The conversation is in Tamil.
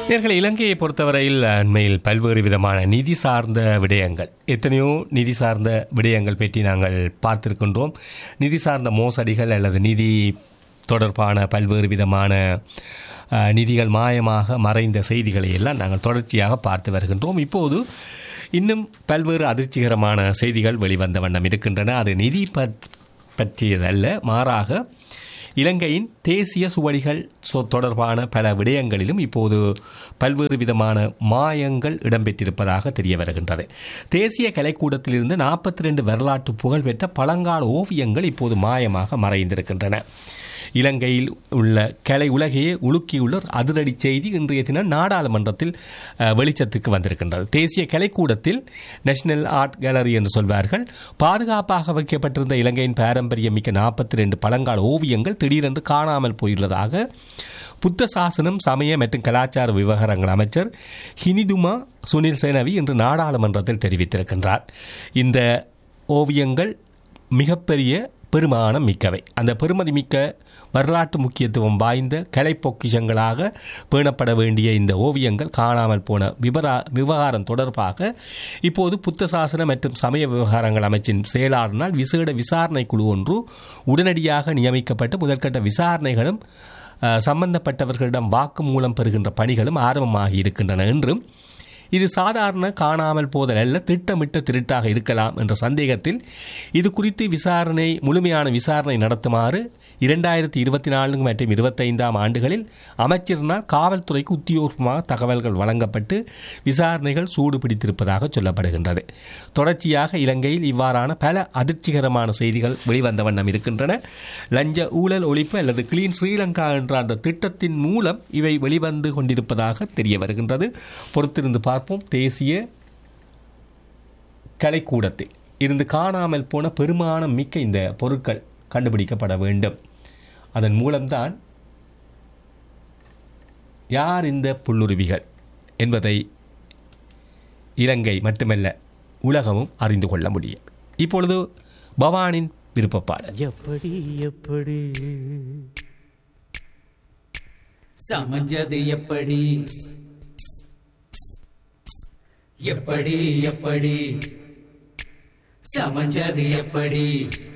நேர்களை இலங்கையை பொறுத்தவரையில் அண்மையில் பல்வேறு விதமான நிதி சார்ந்த விடயங்கள் எத்தனையோ நிதி சார்ந்த விடயங்கள் பற்றி நாங்கள் பார்த்திருக்கின்றோம் நிதி சார்ந்த மோசடிகள் அல்லது நிதி தொடர்பான பல்வேறு விதமான அஹ், நிதிகள் மாயமாக மறைந்த செய்திகளை எல்லாம் நாங்கள் தொடர்ச்சியாக பார்த்து வருகின்றோம் இப்போது இன்னும் பல்வேறு அதிர்ச்சிகரமான செய்திகள் வெளிவந்த வண்ணம் இருக்கின்றன அது நிதி பற்- பற்றியதல்ல மாறாக இலங்கையின் தேசிய சுவடிகள் சொ- தொடர்பான பல விடயங்களிலும் இப்போது பல்வேறு விதமான மாயங்கள் இடம்பெற்றிருப்பதாக தெரிய வருகின்றது தேசிய கலைக்கூடத்திலிருந்து நாற்பத்தி ரெண்டு வரலாற்று புகழ்பெற்ற பழங்கால ஓவியங்கள் இப்போது மாயமாக மறைந்திருக்கின்றன இலங்கையில் உள்ள கலை உலகையே உலுக்கியுள்ள ஒரு அதிரடி செய்தி இன்றைய தினம் நாடாளுமன்றத்தில் அஹ், வெளிச்சத்துக்கு வந்திருக்கின்றது தேசிய கலைக்கூடத்தில் நேஷனல் ஆர்ட் கேலரி என்று சொல்வார்கள் பாதுகாப்பாக வைக்கப்பட்டிருந்த இலங்கையின் பாரம்பரியம் மிக்க நாற்பத்தி ரெண்டு பழங்கால ஓவியங்கள் திடீரென்று காணாமல் போயுள்ளதாக புத்த சாசனம் சமய மற்றும் கலாச்சார விவகாரங்கள் அமைச்சர் ஹினிதுமா சுனில் சேனவி இன்று நாடாளுமன்றத்தில் தெரிவித்திருக்கின்றார் இந்த ஓவியங்கள் மிகப்பெரிய பெருமானம் மிக்கவை அந்த பெருமதி மிக்க வரலாற்று முக்கியத்துவம் வாய்ந்த கலை பொக்கிஷங்களாக பேணப்பட வேண்டிய இந்த ஓவியங்கள் காணாமல் போன விவரா விவகாரம் தொடர்பாக இப்போது புத்த சாசன மற்றும் சமய விவகாரங்கள் அமைச்சின் செயலாளரினால் விசேட விசாரணை குழு ஒன்று உடனடியாக நியமிக்கப்பட்டு முதற்கட்ட விசாரணைகளும் அஹ், சம்பந்தப்பட்டவர்களிடம் வாக்குமூலம் பெறுகின்ற பணிகளும் ஆரம்பமாகி இருக்கின்றன என்றும் இது சாதாரண காணாமல் போதல் அல்ல திட்டமிட்ட திருட்டாக இருக்கலாம் என்ற சந்தேகத்தில் இது குறித்து விசாரணை முழுமையான விசாரணை நடத்துமாறு இரண்டாயிரத்தி இருபத்தி நான்கு மற்றும் இருபத்தைந்தாம் ஆண்டுகளில் அமைச்சரினால் காவல்துறைக்கு உத்தியோகமாக தகவல்கள் வழங்கப்பட்டு விசாரணைகள் சூடு பிடித்திருப்பதாக சொல்லப்படுகின்றது தொடர்ச்சியாக இலங்கையில் இவ்வாறான பல அதிர்ச்சிகரமான செய்திகள் வெளிவந்த வண்ணம் இருக்கின்றன லஞ்ச ஊழல் ஒழிப்பு அல்லது கிளீன் ஸ்ரீலங்கா என்ற அந்த திட்டத்தின் மூலம் இவை வெளிவந்து கொண்டிருப்பதாக தெரிய வருகின்றது பொறுத்திருந்து பார்ப்போம் தேசிய கலைக்கூடத்தில் இருந்து காணாமல் போன பெருமானம் மிக்க இந்த பொருட்கள் கண்டுபிடிக்கப்பட வேண்டும் அதன் மூலம்தான் யார் இந்த புல்லுருவிகள் என்பதை இலங்கை மட்டுமல்ல உலகமும் அறிந்து கொள்ள முடியும் இப்பொழுது பவானின் விருப்பப்பாடல் எப்படி எப்படி சமஞ்சது எப்படி எப்படி எப்படி சமஞ்சது எப்படி